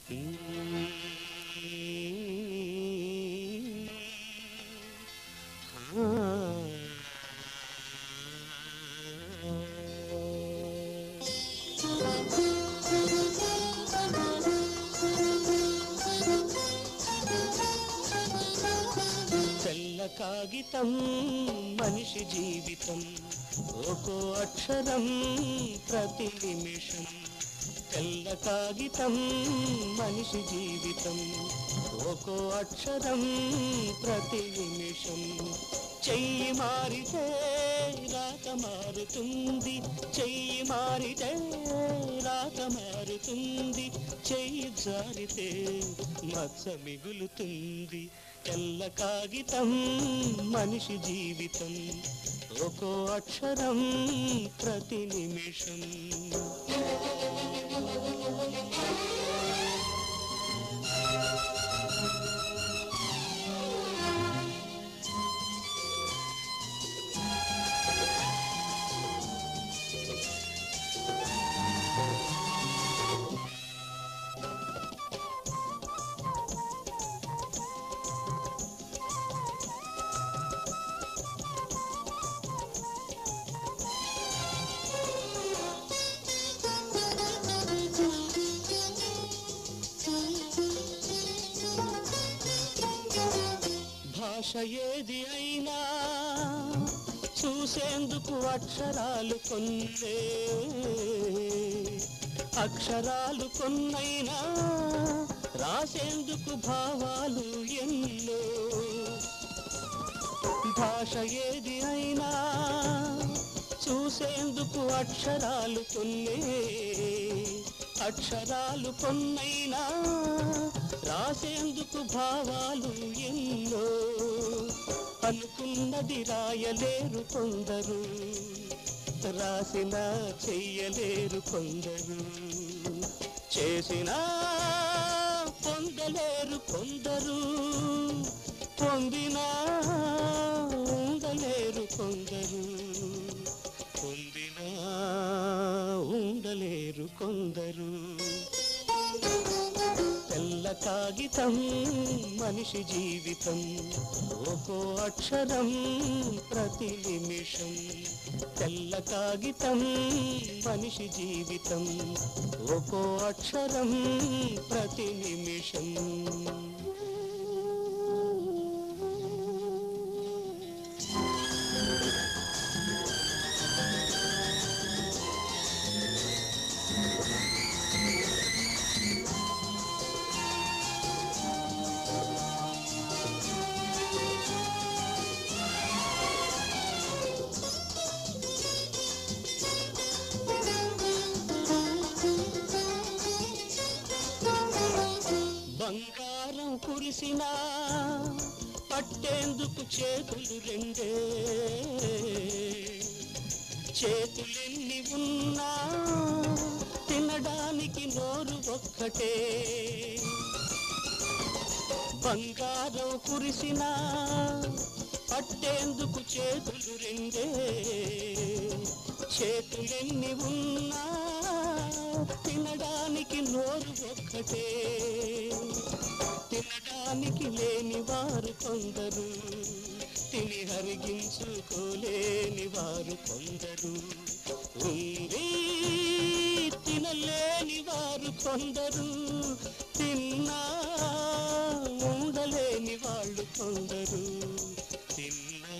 తెల్ల కాగితం మనిషి జీవితం ఒక్కో అక్షరం ప్రతి నిమిషం తెల్ల కాగితం మనిషి జీవితం ఒక్కో అక్షరం ప్రతి నిమిషం చెయ్యి మారితే రాత మారుతుంది చెయ్యి మారితే రాత మారుతుంది చెయ్యి జారితే మత్స మిగులుతుంది తెల్ల కాగితం మనిషి జీవితం ఒక్కో అక్షరం ప్రతి నిమిషం భాష ఏది అయినా చూసేందుకు అక్షరాలు కొన్నే అక్షరాలు కొన్నైనా రాసేందుకు భావాలు ఎన్నో భాష ఏది అయినా చూసేందుకు అక్షరాలు కొన్నే అక్షరాలు కొన్నైనా రాసేందుకు భావాలు ఎన్నో అనుకున్నది రాయలేరు కొందరు రాసిన చెయ్యలేరు కొందరు చేసినా పొందలేరు కొందరు పొందినా ఉండలేరు కొందరు పొందినా ఉండలేరు కొందరు తెల్ల కాగితం మనిషి జీవితం ఒక్కో అక్షరం ప్రతి నిమిషం తెల్ల కాగితం మనిషి జీవితం ఒక్కో అక్షరం ప్రతి నిమిషం బంగారం కురిసినా పట్టేందుకు చేతులు రెండే చేతులెన్ని ఉన్నా తినడానికి నోరు ఒక్కటే బంగారం కురిసినా పట్టేందుకు చేతులు రెండే చేతులెన్ని ఉన్నా తినడానికి నోరు ఒక్కటే తినడానికి లేని వారు కొందరు తిని హరిగించుకోలేని వారు కొందరు ఉంది తినలేని వారు కొందరు తిన్నా ఉండలేని వాళ్ళు కొందరు తిన్నా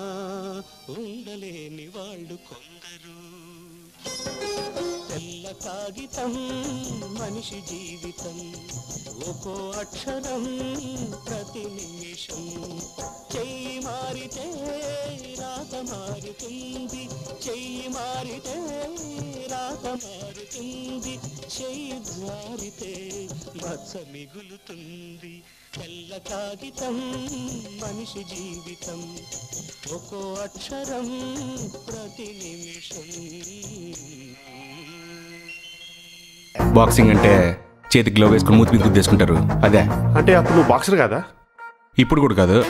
ఉండలేని వాళ్ళు కొందరు తెల్ల కాగితం మనిషి జీవితం ఒక్కో అక్షరం ప్రతి నిమిషం చెయ్యి మారితే రాత మారుతుంది చెయ్యి మారితే రాత మారుతుంది చెయ్యి జారితే మత్స మిగులుతుంది తెల్ల కాగితం మనిషి జీవితం ఒక్కో అక్షరం ప్రతి నిమిషం బాక్సింగ్ అంటే చేతికి గ్లవ్ వేసుకుని మూతి మీద గుద్దేసుకుంటారు అదే అంటే అప్పుడు నువ్వు బాక్సర్ కదా ఇప్పుడు కూడా కాదు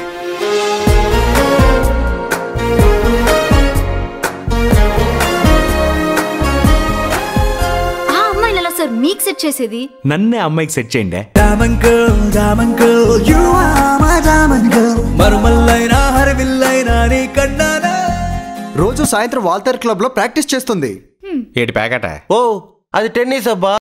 ఆ అమ్మాయిని ఎలా సార్ మీకు సెట్ చేసేది నన్నే అమ్మాయికి సెట్ చేయండి Diamond girl, diamond girl, you are my diamond girl. మరుమల్లైనా హరివిల్లైనా నీ కన్నానా రోజు సాయంత్రం వాల్తేర్ క్లబ్ లో ప్రాక్టీస్ చేస్తుంది ఏటి ప్యాకెట ఓ అది టెన్నిస్ అబ్బా